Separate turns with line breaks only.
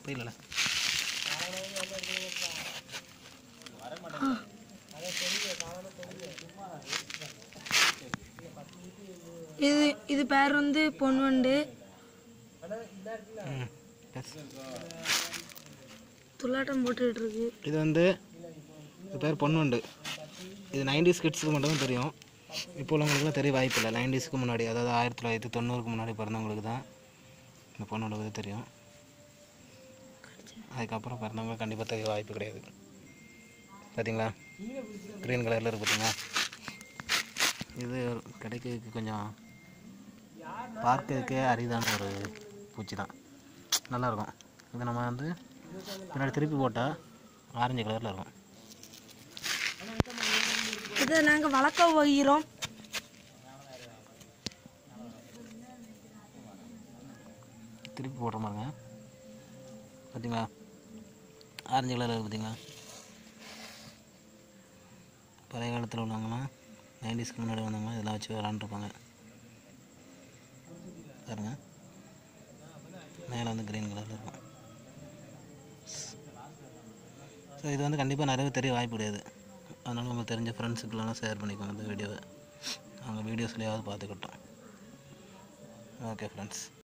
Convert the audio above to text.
தெரியல
இது இது பேர் வந்து பொன்வண்டு
ம் yes.
துள்ளாட்டம் போட்டுட்டு இருக்கு
இது வந்து இது பேர் பொண்ணுண்டு இது நைன்டிஸ் கிட்ஸுக்கு மட்டும் தான் தெரியும் இப்போ உள்ளவங்களுக்குலாம் தெரிய வாய்ப்பு இல்லை நைன்டிஸ்க்கு முன்னாடி அதாவது ஆயிரத்தி தொள்ளாயிரத்தி தொண்ணூறுக்கு முன்னாடி பிறந்தவங்களுக்கு தான் இந்த பொண்ணோட இது தெரியும் அதுக்கப்புறம் பிறந்தவங்களுக்கு கண்டிப்பாக தெரிய வாய்ப்பு கிடையாது பார்த்தீங்களா க்ரீன் கலரில் இருக்கு பார்த்தீங்களா இது கிடைக்கிறதுக்கு கொஞ்சம் பார்க்கறதுக்கே அரிதான ஒரு பூச்சி தான் நல்லாயிருக்கும் இது நம்ம வந்து பின்னாடி திருப்பி போட்டால் ஆரஞ்சு கலரில் இருக்கும்
இதை நாங்கள் வளர்க்க போகிறோம்
திருப்பி போடுற மாதிரிங்க பார்த்தீங்களா ஆரஞ்சு கலரில் இருக்கு பார்த்தீங்களா பழைய காலத்தில் உள்ளவங்கலாம் நைன்டிஸ்க்கு முன்னாடி வந்தவங்க இதெல்லாம் வச்சு விளாண்டுருப்பாங்க பாருங்க மேலே வந்து க்ரீன் கலரில் இருக்கும் ஸோ இது வந்து கண்டிப்பாக நிறைய பேர் தெரிய வாய்ப்பு கிடையாது அதனால் உங்களுக்கு தெரிஞ்ச ஃப்ரெண்ட்ஸுக்கெல்லாம் ஷேர் பண்ணிக்கோங்க இந்த வீடியோவை அவங்க வீடியோஸ்லையாவது பார்த்துக்கிட்டோம் ஓகே ஃப்ரெண்ட்ஸ்